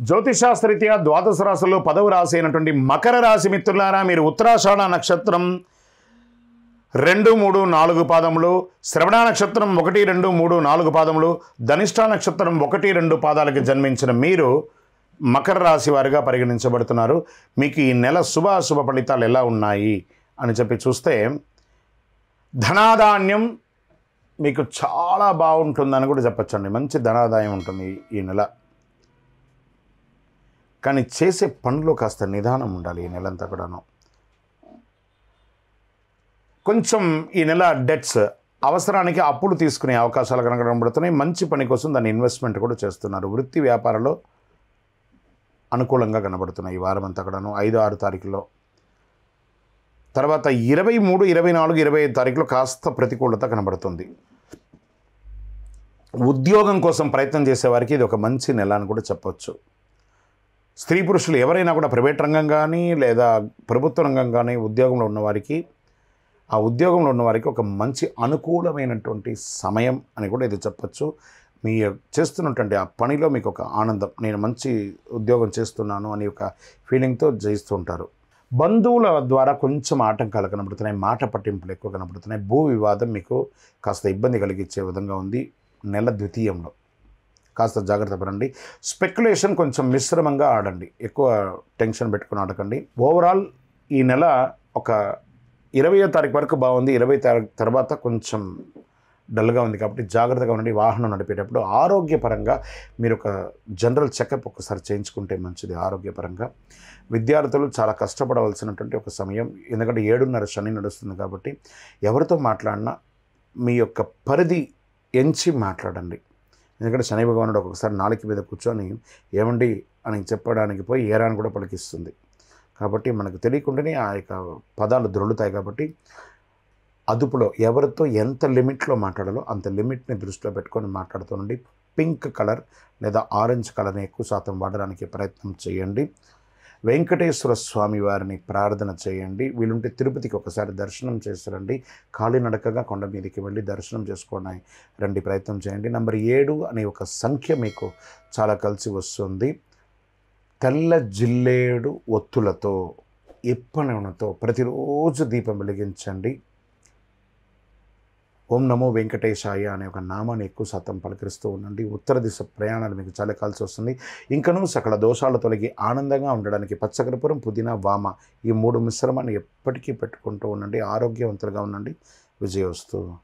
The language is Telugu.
జ్యోతిషాస్త్రరీత్యా ద్వాదశ రాశుల్లో పదవ రాశి అయినటువంటి మకర రాశి మిత్రులారా మీరు ఉత్తరాషాఢ నక్షత్రం రెండు మూడు నాలుగు పాదములు శ్రవణ నక్షత్రం ఒకటి రెండు మూడు నాలుగు పాదములు ధనిష్ట నక్షత్రం ఒకటి రెండు పాదాలకు జన్మించిన మీరు మకర రాశి వారిగా పరిగణించబడుతున్నారు మీకు ఈ నెల శుభ అశుభ ఫలితాలు ఎలా ఉన్నాయి అని చెప్పి చూస్తే ధనాధాన్యం మీకు చాలా బాగుంటుందని కూడా చెప్పచ్చండి మంచి ధనాదాయం ఉంటుంది ఈ- ఈ నెల కానీ చేసే పనులు కాస్త నిదానం ఉండాలి ఈ నెలంతా కూడాను కొంచెం ఈ నెల డెట్స్ అవసరానికి అప్పులు తీసుకునే అవకాశాలు కనుక కనబడుతున్నాయి మంచి పని కోసం దాన్ని ఇన్వెస్ట్మెంట్ కూడా చేస్తున్నారు వృత్తి వ్యాపారంలో అనుకూలంగా కనబడుతున్నాయి ఈ వారం అంతా కూడాను ఐదు ఆరు తారీఖులో తర్వాత ఇరవై మూడు ఇరవై నాలుగు ఇరవై ఐదు తారీఖులో కాస్త ప్రతికూలత కనబడుతుంది ఉద్యోగం కోసం ప్రయత్నం చేసే వారికి ఇది ఒక మంచి నెల అని కూడా చెప్పొచ్చు స్త్రీ పురుషులు ఎవరైనా కూడా ప్రైవేట్ రంగం కానీ లేదా ప్రభుత్వ రంగం కానీ ఉద్యోగంలో ఉన్నవారికి ఆ ఉద్యోగంలో ఉన్నవారికి ఒక మంచి అనుకూలమైనటువంటి సమయం అని కూడా ఇది చెప్పొచ్చు మీ చేస్తున్నటువంటి ఆ పనిలో మీకు ఒక ఆనందం నేను మంచి ఉద్యోగం చేస్తున్నాను అని ఒక ఫీలింగ్తో జయిస్తూ ఉంటారు బంధువుల ద్వారా కొంచెం ఆటంకాలు కనబడుతున్నాయి మాట పట్టింపులు ఎక్కువ కనబడుతున్నాయి భూ వివాదం మీకు కాస్త ఇబ్బంది కలిగించే విధంగా ఉంది నెల ద్వితీయంలో కాస్త జాగ్రత్త పడండి స్పెక్యులేషన్ కొంచెం మిశ్రమంగా ఆడండి ఎక్కువ టెన్షన్ పెట్టుకుని ఆడకండి ఓవరాల్ ఈ నెల ఒక ఇరవయో తారీఖు వరకు బాగుంది ఇరవై తారీఖు తర్వాత కొంచెం డల్గా ఉంది కాబట్టి జాగ్రత్తగా ఉండండి వాహనం నడిపేటప్పుడు ఆరోగ్యపరంగా మీరు ఒక జనరల్ చెకప్ ఒకసారి చేయించుకుంటే మంచిది ఆరోగ్యపరంగా విద్యార్థులు చాలా కష్టపడవలసినటువంటి ఒక సమయం ఎందుకంటే ఏడున్నర శని నడుస్తుంది కాబట్టి ఎవరితో మాట్లాడినా మీ యొక్క పరిధి ఎంచి మాట్లాడండి ఎందుకంటే శని భగవానుడు ఒక్కొక్కసారి నాలుక మీద కూర్చొని ఏమండి అని చెప్పడానికి పోయి ఏరాని కూడా పలికిస్తుంది కాబట్టి మనకు తెలియకుండానే ఆ యొక్క పదాలు దొరుకుతాయి కాబట్టి అదుపులో ఎవరితో ఎంత లిమిట్లో మాట్లాడాలో అంత లిమిట్ని దృష్టిలో పెట్టుకొని మాట్లాడుతుండండి పింక్ కలర్ లేదా ఆరెంజ్ కలర్ని ఎక్కువ శాతం వాడడానికి ప్రయత్నం చేయండి వెంకటేశ్వర స్వామి వారిని ప్రార్థన చేయండి వీలుంటే తిరుపతికి ఒకసారి దర్శనం చేసిరండి కాలినడకగా కొండ మీదకి వెళ్ళి దర్శనం చేసుకోవడానికి రండి ప్రయత్నం చేయండి నంబర్ ఏడు అనే ఒక సంఖ్య మీకు చాలా కలిసి వస్తుంది తెల్ల జిల్లేడు ఒత్తులతో ఇప్పనతో ప్రతిరోజు దీపం వెలిగించండి ఓం నమో వెంకటేశాయ అనే ఒక నామాన్ని ఎక్కువ శాతం పలకరిస్తూ ఉండండి ఉత్తర దిశ ప్రయాణాలు మీకు చాలా కలిసి వస్తుంది ఇంకనూ సకల దోషాలు తొలగి ఆనందంగా ఉండడానికి పచ్చకర్పూరం పుదీనా వామ ఈ మూడు మిశ్రమాన్ని ఎప్పటికీ పెట్టుకుంటూ ఉండండి ఆరోగ్యవంతులుగా ఉండండి విజయోస్తు